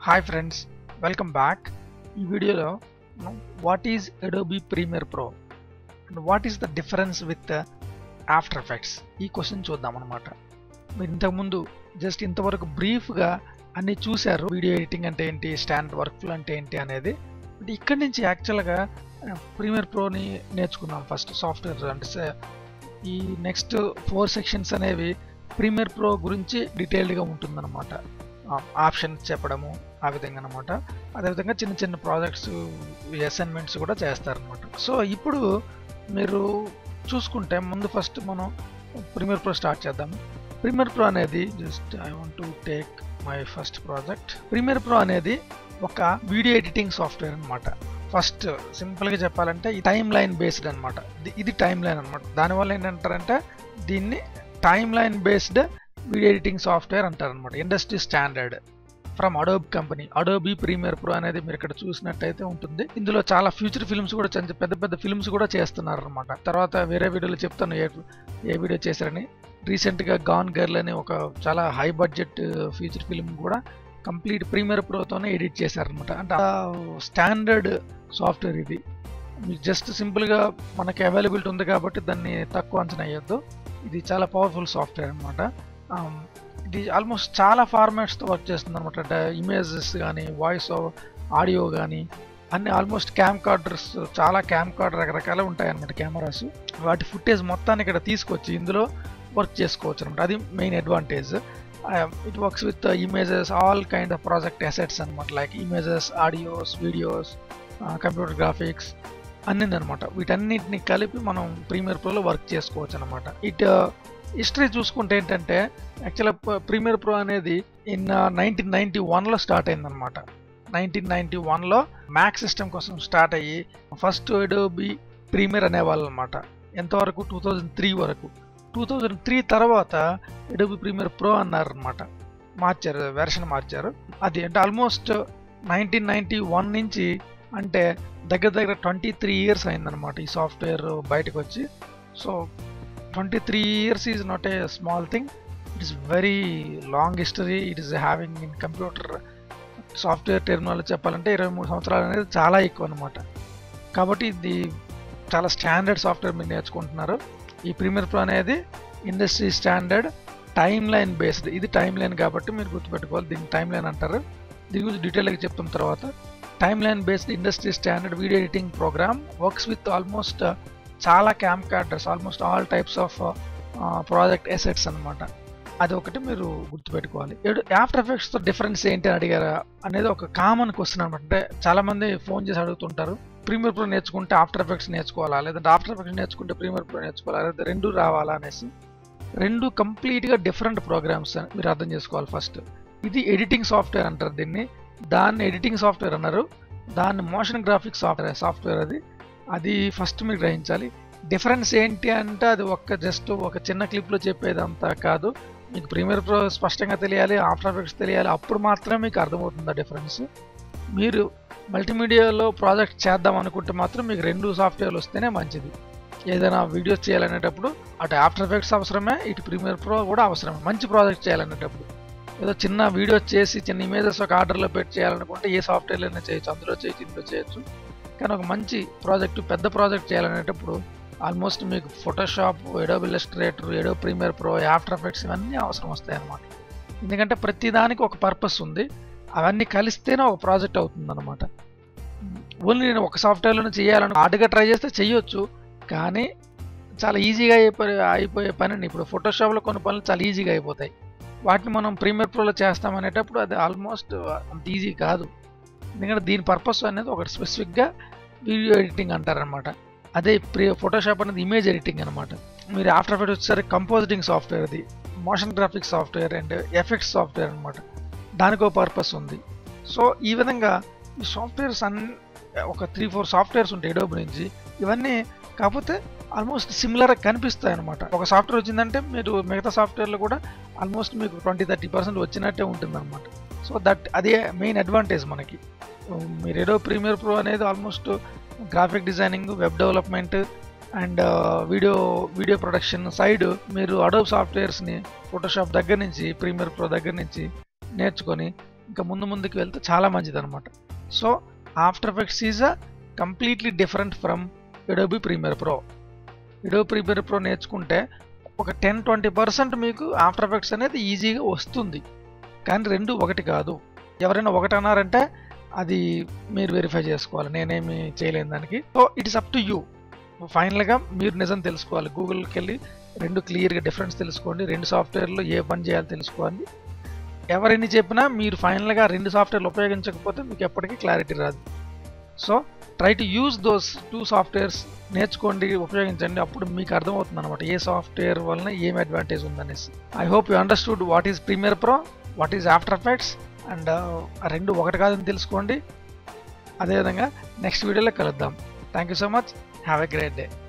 hi friends welcome back ఈ వీడియోలో what is Adobe Premiere Pro and what is the difference with After Effects ఈ question చూద్దాం అనమాట మీరు ఇంతకుముందు జస్ట్ ఇంతవరకు బ్రీఫ్గా అన్ని చూశారు వీడియో ఎడిటింగ్ అంటే ఏంటి స్టాండ్ వర్క్ ఫ్లో అంటే ఏంటి అనేది అంటే ఇక్కడి నుంచి యాక్చువల్గా ప్రీమియర్ ప్రోని నేర్చుకున్నాం ఫస్ట్ సాఫ్ట్వేర్ అంటే స- ఈ నెక్స్ట్ ఫోర్ సెక్షన్స్ అనేవి ప్రీమియర్ ప్రో గురించి డీటెయిల్డ్గా ఉంటుందన్నమాట ఆప్షన్స్ చెప్పడము ఆ విధంగా అనమాట అదేవిధంగా చిన్న చిన్న ప్రాజెక్ట్స్ అసైన్మెంట్స్ కూడా చేస్తారనమాట సో ఇప్పుడు మీరు చూసుకుంటే ముందు ఫస్ట్ మనం ప్రీమియర్ ప్రో స్టార్ట్ చేద్దాం ప్రీమియర్ ప్రో అనేది just I want to take my first project Premiere Pro అనేది ఒక వీడియో ఎడిటింగ్ సాఫ్ట్వేర్ అనమాట ఫస్ట్ సింపుల్గా చెప్పాలంటే ఈ టైమ్ లైన్ బేస్డ్ అనమాట ఇది టైమ్ లైన్ అనమాట దానివల్ల ఏంటంటారంటే దీన్ని timeline based video editing software అంటారు అనమాట industry standard from Adobe company Adobe Premiere Pro అనేది మీరు ఇక్కడ చూసినట్టయితే ఉంటుంది ఇందులో చాలా ఫ్యూచర్ ఫిల్మ్స్ కూడా చిన్న పెద్ద పెద్ద ఫిల్మ్స్ కూడా చేస్తున్నారు అనమాట తర్వాత వేరే వీడియోలో చెప్తాను ఏ ఏ వీడియో చేశారని రీసెంట్గా గాన్ గర్ల్ అని ఒక చాలా హై బడ్జెట్ ఫీచర్ ఫిల్మ్ కూడా కంప్లీట్ ప్రీమియర్ ప్రోతోనే ఎడిట్ చేశారనమాట అంటే స్టాండర్డ్ సాఫ్ట్వేర్ ఇది మీకు జస్ట్ సింపుల్గా మనకి అవైలబిలిటీ ఉంది కాబట్టి దాన్ని తక్కువ అంచనా వేయొద్దు ఇది చాలా పవర్ఫుల్ సాఫ్ట్వేర్ అనమాట ఇది ఆల్మోస్ట్ చాలా ఫార్మాట్స్తో వర్క్ చేస్తుంది అనమాట అంటే ఇమేజెస్ కానీ వాయిస్ ఆడియో కానీ అన్ని ఆల్మోస్ట్ క్యామ్ కార్డర్స్ చాలా క్యామ్ కార్డర్ రకరకాల ఉంటాయి అనమాట కెమెరాస్ వాటి ఫుటేజ్ మొత్తాన్ని ఇక్కడ తీసుకొచ్చి ఇందులో వర్క్ చేసుకోవచ్చు అనమాట అది main advantage it works with images all kind of project assets అనమాట like images audios videos computer graphics అన్నీ అనమాట వీటన్నిటిని కలిపి మనం ప్రీమియర్ ప్రోలో వర్క్ చేసుకోవచ్చు అనమాట ఇట్ హిస్టరీ చూసుకుంటే ఏంటంటే యాక్చువల్గా ప్రీమియర్ ప్రో అనేది ఇన్ నైన్టీన్ నైన్టీ వన్లో స్టార్ట్ అయిందనమాట నైన్టీన్ నైన్టీ వన్లో మ్యాక్ సిస్టమ్ కోసం స్టార్ట్ అయ్యి ఫస్ట్ ఎడోబి ప్రీమియర్ అనేవాళ్ళు అనమాట ఎంతవరకు టూ థౌజండ్ త్రీ వరకు టూ థౌజండ్ త్రీ తర్వాత ఎడోబి ప్రీమియర్ ప్రో అన్నారు అనమాట మార్చారు వెర్షన్ మార్చారు అది అంటే ఆల్మోస్ట్ నైన్టీన్ నైన్టీ వన్ నుంచి అంటే దగ్గర దగ్గర ట్వంటీ త్రీ ఇయర్స్ అయిందనమాట ఈ సాఫ్ట్వేర్ బయటకు వచ్చి so twenty three years is not a small thing it is very long history it is having in computer software terminology చెప్పాలంటే ఇరవై మూడు సంవత్సరాలు అనేది చాలా ఎక్కువ అనమాట కాబట్టి ఇది చాలా స్టాండర్డ్ సాఫ్ట్వేర్ మీరు నేర్చుకుంటున్నారు ఈ ప్రీమియర్ ప్రో అనేది industry standard timeline based ఇది టైమ్ లైన్ కాబట్టి మీరు గుర్తుపెట్టుకోవాలి దీన్ని టైమ్ లైన్ అంటారు దీని గురించి డీటెయిల్గా చెప్తున్న తర్వాత timeline based industry standard video editing program works with almost చాలా camcorders almost all types of project assets అనమాట అది ఒకటి మీరు గుర్తుపెట్టుకోవాలి ఆఫ్టర్ ఎఫెక్ట్స్తో డిఫరెన్స్ ఏంటి అని అడిగారా అనేది ఒక కామన్ క్వశ్చన్ అనమాట అంటే చాలా మంది ఫోన్ చేసి అడుగుతుంటారు ప్రీమియర్ ప్రో నేర్చుకుంటే ఆఫ్టర్ ఎఫెక్ట్స్ నేర్చుకోవాలా లేదంటే ఆఫ్టర్ ఎఫెక్ట్స్ నేర్చుకుంటే ప్రీమియర్ ప్రో నేర్చుకోవాలా లేదా రెండు రావాలా అనేసి రెండు కంప్లీట్గా డిఫరెంట్ ప్రోగ్రామ్స్ మీరు అర్థం చేసుకోవాలి ఫస్ట్ ఇది ఎడిటింగ్ సాఫ్ట్వేర్ అంటారు దీన్ని దాన్ని ఎడిటింగ్ సాఫ్ట్వేర్ అన్నారు దాన్ని మోషన్ గ్రాఫిక్స్ సాఫ్ట్వేర్ సాఫ్ట్వేర్ అది అది ఫస్ట్ మీరు గ్రహించాలి డిఫరెన్స్ ఏంటి అంటే అది ఒక్క జస్ట్ ఒక చిన్న క్లిప్లో చెప్పేదంతా కాదు మీకు ప్రీమియర్ ప్రో స్పష్టంగా తెలియాలి ఆఫ్టర్ ఎఫెక్ట్స్ తెలియాలి అప్పుడు మాత్రమే మీకు అర్థమవుతుంది ఆ డిఫరెన్స్ మీరు మల్టీమీడియాలో ప్రాజెక్ట్ చేద్దాం అనుకుంటే మాత్రం మీకు రెండు సాఫ్ట్వేర్లు వస్తేనే మంచిది ఏదైనా వీడియోస్ చేయాలనేటప్పుడు అటు ఆఫ్టర్ ఎఫెక్ట్స్ అవసరమే ఇటు ప్రీమియర్ ప్రో కూడా అవసరమే మంచి ప్రాజెక్ట్ చేయాలనేటప్పుడు ఏదో చిన్న వీడియో చేసి చిన్న ఇమేజెస్ ఒక ఆర్డర్లో పెట్టి చేయాలనుకుంటే ఏ సాఫ్ట్వేర్లైనా చేయొచ్చు అందులో చేయొచ్చు ఇందులో చేయొచ్చు కానీ ఒక మంచి ప్రాజెక్ట్ పెద్ద ప్రాజెక్ట్ చేయాలనేటప్పుడు ఆల్మోస్ట్ మీకు Photoshop Adobe Illustrator Adobe Premiere Pro After Effects ఇవన్నీ అవసరం వస్తాయి అన్నమాట ఎందుకంటే ప్రతి దానికి ఒక పర్పస్ ఉంది అవన్నీ కలిస్తేనే ఒక ప్రాజెక్ట్ అవుతుంది అనమాట ఓన్లీ నేను ఒక సాఫ్ట్వేర్లోనే చేయాలని హార్డ్గా ట్రై చేస్తే చేయొచ్చు కానీ చాలా ఈజీగా అయిపోయి అయిపోయే పని ఇప్పుడు ఫోటోషాప్లో కొన్ని పనులు చాలా ఈజీగా అయిపోతాయి వాటిని మనం ప్రీమియర్ ప్రోలో చేస్తామనేటప్పుడు అది ఆల్మోస్ట్ అంత ఈజీ కాదు ఎందుకంటే దీని పర్పస్ అనేది ఒకటి స్పెసిఫిక్గా వీడియో ఎడిటింగ్ అంటారనమాట అదే ప్రీ ఫోటోషాప్ అనేది ఇమేజ్ ఎడిటింగ్ అనమాట మీరు ఆఫ్టర్ ఎఫెక్ట్ వచ్చేసరికి కంపోజిటింగ్ సాఫ్ట్వేర్ అది motion graphics software and effects software అనమాట దానికో పర్పస్ ఉంది సో ఈ విధంగా ఈ సాఫ్ట్వేర్స్ అన్ని ఒక త్రీ ఫోర్ సాఫ్ట్వేర్స్ ఉంటాయి ఎడోబ్ నుంచి ఇవన్నీ కాకపోతే ఆల్మోస్ట్ సిమిలర్గా కనిపిస్తాయి అనమాట ఒక సాఫ్ట్వేర్ వచ్చిందంటే మీరు మిగతా సాఫ్ట్వేర్లు కూడా ఆల్మోస్ట్ మీకు ట్వంటీ థర్టీ పర్సెంట్ వచ్చినట్టే ఉంటుంది అనమాట సో దట్ అదే మెయిన్ అడ్వాంటేజ్ మనకి మీరు ఏడో ప్రీమియర్ ప్రో అనేది almost graphic designing web development and video video production side మీరు అడోబ్ సాఫ్ట్వేర్స్ని ఫోటోషాప్ దగ్గర నుంచి ప్రీమియర్ ప్రో దగ్గర నుంచి నేర్చుకొని ఇంకా ముందు ముందుకు వెళ్తే చాలా మంచిది అనమాట so After Effects is a completely different from Adobe Premiere Pro Adobe Premiere Pro నేర్చుకుంటే ఒక టెన్ ట్వంటీ పర్సెంట్ మీకు ఆఫ్టర్ ఎఫెక్ట్స్ అనేది ఈజీగా వస్తుంది కానీ రెండు ఒకటి కాదు ఎవరైనా ఒకటి అన్నారంటే అది మీరు వెరిఫై చేసుకోవాలి నేనేమి చేయలేను దానికి so it is up to you ఫైనల్గా మీరు నిజం తెలుసుకోవాలి గూగుల్కి వెళ్ళి రెండు క్లియర్గా డిఫరెన్స్ తెలుసుకోండి రెండు సాఫ్ట్వేర్లో ఏ పని చేయాలో తెలుసుకోవాలి ఎవరెన్ని చెప్పినా మీరు ఫైనల్గా రెండు సాఫ్ట్వేర్లు ఉపయోగించకపోతే మీకు ఎప్పటికీ క్లారిటీ రాదు సో try to use those two softwares నేర్చుకోండి ఉపయోగించండి అప్పుడు మీకు అర్థమవుతుంది అనమాట ఏ సాఫ్ట్వేర్ వలన ఏం అడ్వాంటేజ్ ఉందనేసి I hope you understood what is Premiere Pro what is After Effects and ఆ రెండు ఒకటి కాదని తెలుసుకోండి అదేవిధంగా నెక్స్ట్ వీడియోలో కలుద్దాం thank you so much have a great day